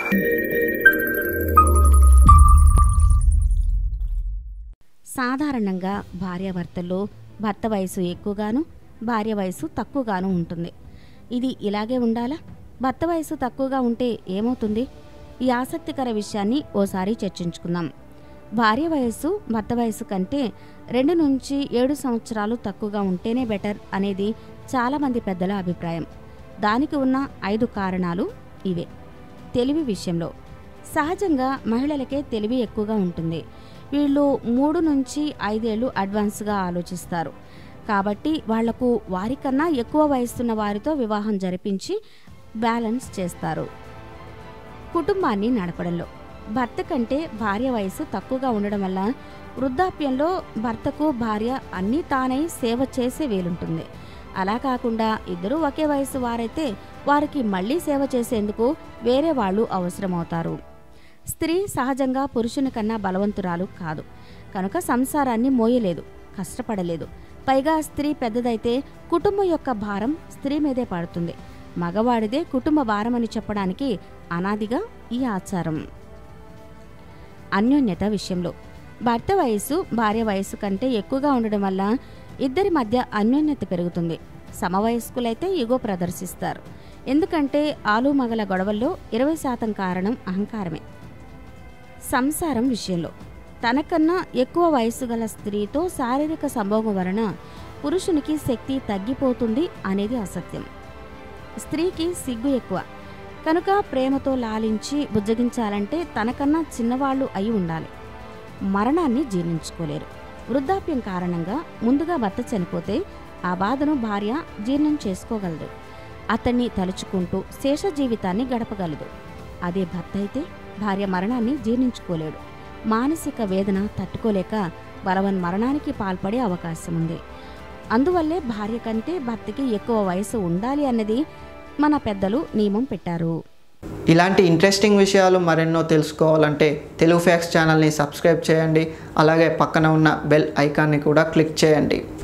సాధారణంగా భార్యాభర్తల్లో భర్త వయసు ఎక్కువగాను భార్య వయసు తక్కువగాను ఉంటుంది ఇది ఇలాగే ఉండాలా భర్త వయసు తక్కువగా ఉంటే ఏమవుతుంది ఈ ఆసక్తికర విషయాన్ని ఓసారి చర్చించుకుందాం భార్య వయస్సు భర్త వయసు కంటే రెండు నుంచి ఏడు సంవత్సరాలు తక్కువగా ఉంటేనే బెటర్ అనేది చాలామంది పెద్దల అభిప్రాయం దానికి ఉన్న ఐదు కారణాలు ఇవే తెలివి విషయంలో సహజంగా మహిళలకే తెలివి ఎక్కువగా ఉంటుంది వీళ్ళు మూడు నుంచి ఐదేళ్లు అడ్వాన్స్గా ఆలోచిస్తారు కాబట్టి వాళ్లకు వారికన్నా ఎక్కువ వయసున్న వారితో వివాహం జరిపించి బ్యాలెన్స్ చేస్తారు కుటుంబాన్ని నడపడంలో భర్త కంటే భార్య వయసు తక్కువగా ఉండడం వల్ల వృద్ధాప్యంలో భర్తకు భార్య అన్నీ తానై సేవ చేసే వీలుంటుంది అలా కాకుండా ఇద్దరూ ఒకే వయసు వారైతే వారికి మళ్ళీ సేవ చేసేందుకు వేరే వాళ్ళు అవసరమవుతారు స్త్రీ సహజంగా పురుషుని కన్నా బలవంతురాలు కాదు కనుక సంసారాన్ని మోయలేదు కష్టపడలేదు పైగా స్త్రీ పెద్దదైతే కుటుంబం యొక్క భారం స్త్రీ మీదే పడుతుంది మగవాడిదే కుటుంబ భారమని చెప్పడానికి అనాదిగా ఈ ఆచారం అన్యోన్యత విషయంలో భర్త వయసు భార్య వయసు కంటే ఎక్కువగా ఉండడం వల్ల ఇద్దరి మధ్య అన్యోన్యత పెరుగుతుంది సమవయస్కులైతే ఇగో ప్రదర్శిస్తారు ఎందుకంటే ఆలు మగల గొడవల్లో ఇరవై శాతం కారణం అహంకారమే సంసారం విషయంలో తనకన్నా ఎక్కువ వయసు గల స్త్రీతో శారీరక సంభోగం వలన పురుషునికి శక్తి తగ్గిపోతుంది అనేది అసత్యం స్త్రీకి సిగ్గు ఎక్కువ కనుక ప్రేమతో లాలించి బుజ్జగించాలంటే తనకన్నా చిన్నవాళ్ళు అయి ఉండాలి మరణాన్ని జీర్ణించుకోలేరు వృద్ధాప్యం కారణంగా ముందుగా భర్త చనిపోతే ఆ బాధను భార్య జీర్ణం చేసుకోగలదు అతన్ని తలుచుకుంటూ శేష జీవితాన్ని గడపగలదు అదే భర్త అయితే భార్య మరణాన్ని జీర్ణించుకోలేడు మానసిక వేదన తట్టుకోలేక బలవన్ మరణానికి పాల్పడే అవకాశం ఉంది అందువల్లే భార్య కంటే భర్తకి ఎక్కువ వయసు ఉండాలి అన్నది మన పెద్దలు నియమం పెట్టారు ఇలాంటి ఇంట్రెస్టింగ్ విషయాలు మరెన్నో తెలుసుకోవాలంటే తెలుగు ఫ్యాక్స్ ఛానల్ని సబ్స్క్రైబ్ చేయండి అలాగే పక్కన ఉన్న బెల్ ఐకాన్ని కూడా క్లిక్ చేయండి